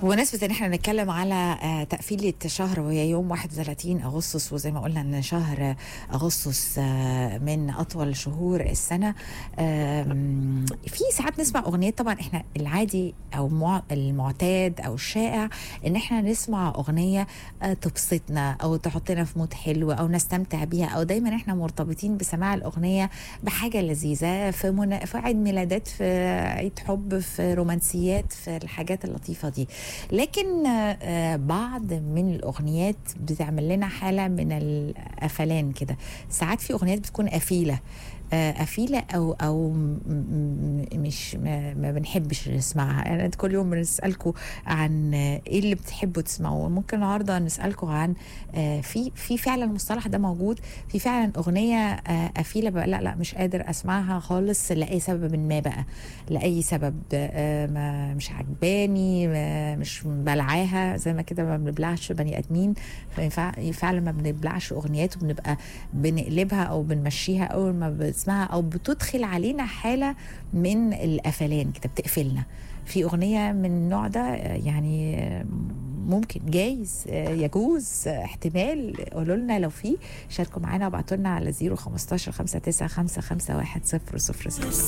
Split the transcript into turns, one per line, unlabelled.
بمناسبة ان احنا بنتكلم على آه، تقفيلة شهر وهي يوم 31 اغسطس وزي ما قلنا ان شهر اغسطس آه، من اطول شهور السنة آم، في ساعات نسمع اغنيات طبعا احنا العادي او مع- المعتاد او الشائع ان احنا نسمع اغنية آه، تبسطنا او تحطنا في مود حلو او نستمتع بيها او دايما احنا مرتبطين بسماع الاغنية بحاجة لذيذة في, منا... في عيد ميلادات في عيد حب في رومانسيات في الحاجات اللطيفة دي لكن آه، آه، بعض من الأغنيات بتعمل لنا حالة من القفلان كده ساعات في أغنيات بتكون قفيلة آه، قفيلة أو أو م- م- مش ما, ما بنحبش نسمعها يعني كل يوم بنسألكم عن آه، إيه اللي بتحبوا تسمعوه ممكن النهاردة نسألكم عن آه، في في فعلا المصطلح ده موجود في فعلا أغنية آه، قفيلة بقى لا لا مش قادر أسمعها خالص لأي سبب ما بقى لأي سبب آه، ما مش عجباني ما مش بلعاها زي ما كده ما بنبلعش بني آدمين فينفع- فعلا ما بنبلعش أغنيات وبنبقى بنقلبها أو بنمشيها أول ما بنسمعها أو بتدخل علينا حالة من القفلان كده بتقفلنا في أغنية من النوع ده آه، يعني آه، ممكن جايز آه، يجوز آه، احتمال قولوا لنا لو في شاركوا معانا وابعتوا لنا على 015 59 55 1 0 0